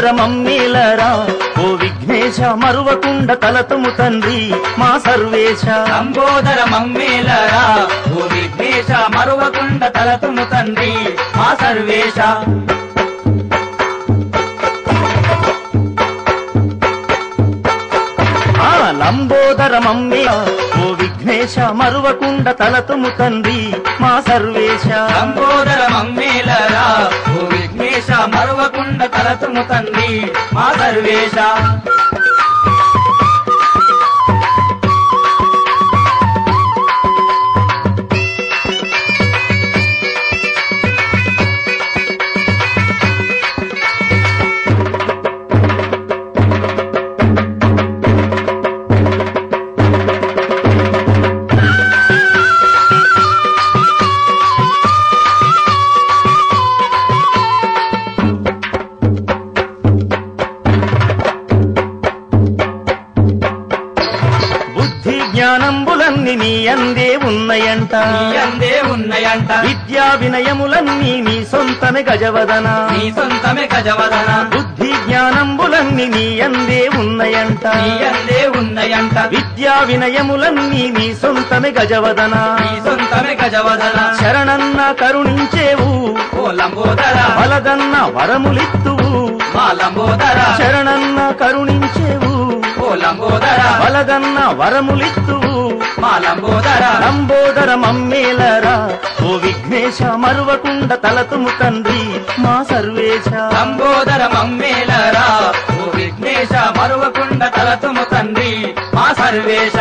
లంబోదర మమ్మీలరా ఓ విఘ్నేశ మరువకుండ తలతుము తండ్రి మా సర్వేశ లంబోదర మమ్మేలరా ఓ విఘ్నేశ మరువకుండ తలతుము తండ్రి మా సర్వేశ ఆ లంబోదర మమ్మీ ఓ విఘ్నేశ మరువకుండ తలతుము తండ్రి మా సర్వేశ లంబోదర మమ్మేలరా ఓ విఘ్నేశ మరువకుండ తలతుము తండ్రి మా సర్వేశ బుద్ధి జ్ఞానంబులన్నీ నీ అందే ఉన్నయంట నీ అందే ఉన్నయంట విద్యా వినయములన్నీ నీ సొంతమే గజవదన నీ సొంతమే గజవదన బుద్ధి జ్ఞానంబులన్నీ నీ అందే ఉన్నయంట నీ అందే ఉన్నయంట విద్యా వినయములన్నీ నీ సొంతమే గజవదన నీ సొంతమే గజవదన శరణన్న కరుణించేవు ఓ లంబోదర బలదన్న వరములిత్తువు మా లంబోదర శరణన్న కరుణించేవు ఓ లంబోదర బలదన్న వరములిత్తువు మా లంబోదర లంబోదర మమ్మేలరా ఓ విఘ్నేశ మరువకుండ తలతుము తండ్రి మా సర్వేశ లంబోదర మమ్మేలరా ఓ విఘ్నేశ మరువకుండ తలతుము తండ్రి మా సర్వేశ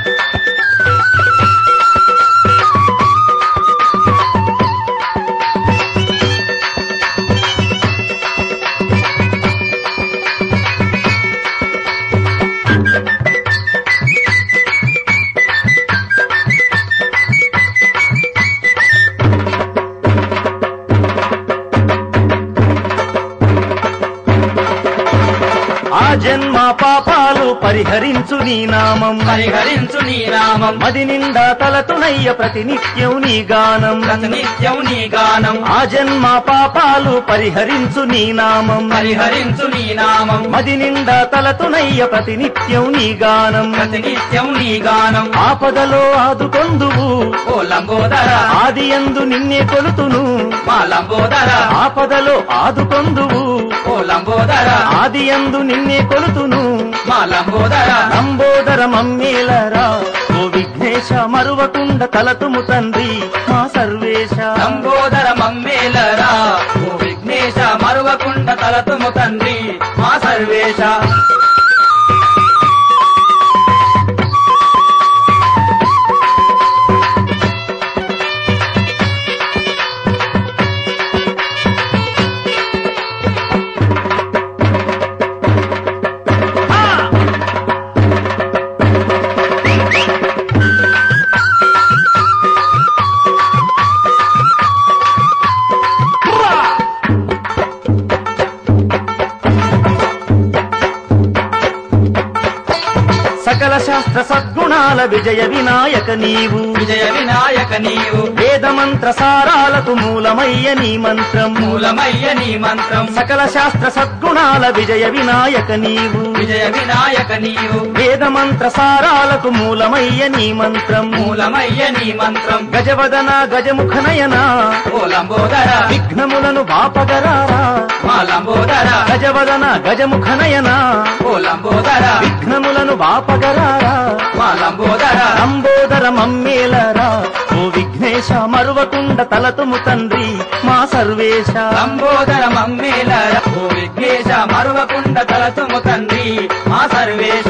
ఆ జన్మ పాపాలు పరిహరించు నీ నామం పరిహరించు నీ నామం మది నిండా తలతునయ్య ప్రతినిత్యం నీ గానం ప్రతినిత్యం నీ గానం ఆ జన్మ పాపాలు పరిహరించు నీ నామం పరిహరించు నీ నామం మది నిండా తలతునయ్య ప్రతినిత్యం నీ గానం ప్రతినిత్యం నీ గానం ఆపదలో ఆదుకొందువు ఓ లంబోదర ఆది ఎందు నిన్నే కొలుతును మా లంబోదర ఆపదలో ఆదుకొందువు ఓ లంబోదర ఆది ఎందు నిన్నే కొలుతును మా లంబోదర లంబోదర మమ్మేలరా ఓ విఘ్నేశ మరువకుండ తలతుము తండ్రి మా సర్వేశ లంబోదర మమ్మేలరా ఓ విఘ్నేశ మరువకుండ తలతుము తండ్రి మా సర్వేశ సకల శాస్త్ర సద్గుణాల విజయ వినాయక నీవు విజయ వినాయక నీవు వేద మంత్ర సారాలకు మూలమయ్య నీ మంత్రం మూలమయ్య నీ మంత్రం సకల శాస్త్ర సద్గుణాల విజయ వినాయక నీవు విజయ వినాయక నీవు వేద మంత్ర సారాలకు మూలమయ్య నీ మంత్రం మూలమయ్య నీ మంత్రం గజవదన గజముఖ నయన ఓ లంబోదర విఘ్నములను బాపగరారా మా లంబోదర గజవదన గజముఖ నయన ఓ లంబోదర విఘ్నములను బాపగరారా మా లంబోదర లంబోదర మమ్మేలరా ఓ విఘ్నేశ మరువకుండ తలతుము తండ్రి మా సర్వేశ లంబోదర మమ్మేలర ఓ విఘ్నేశ మరువకుండ తలతుము తండ్రి మా సర్వేశ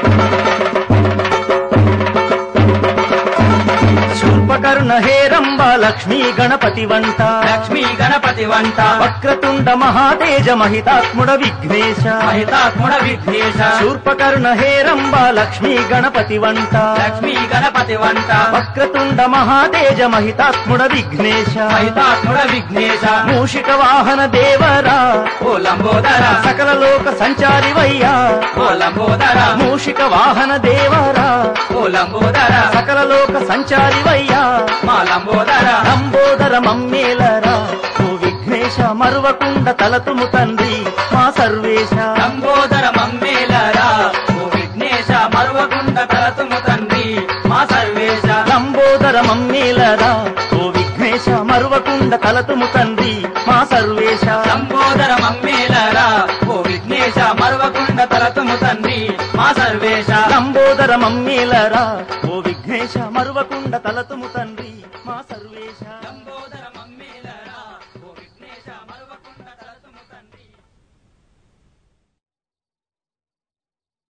శూర్పకర్ణ హేరంబ లక్ష్మీ గణపతి వంట లక్ష్మీ గణపతి వంట వక్రతుండ మహాతేజ మహితాత్ముడ విఘ్నేశ మహితాత్ముడ విఘ్నేశ శూర్పకర్ణ హేరంబ లక్ష్మీ గణపతి వంట లక్ష్మీ గణపతి వంట వక్రతుండ మహాతేజ మహితాత్ముడ విఘ్నేశ మహితాత్ముడ విఘ్నేశ మూషిక వాహన దేవరా ఓ లంబోదర సకల లోక సంచారి వయ్యా ఓ లంబోదర మూషిక వాహన దేవరా ఓ లంబోదర సకల లోక సంచారి వయ్యా మా లంబోదర లంబోదర మమ్మేలరా ఓ విఘ్నేశ మరువకుండ తలతుము తండ్రి మా సర్వేశ లంబోదర మమ్మేలరా ఓ విఘ్నేశ మరువకుండ తలతుము తండ్రి మా సర్వేశ లంబోదర మమ్మేలరా ఓ విఘ్నేశ మరువకుండ తలతుము తండ్రి మా సర్వేశ లంబోదర మమ్మేలరా ఓ విఘ్నేశ మరువకుండ తలతుము తండ్రి మా సర్వేశ లంబోదర మమ్మేలరా ఓ విఘ్నేశ మరువకుండ తలతుము తండ్రి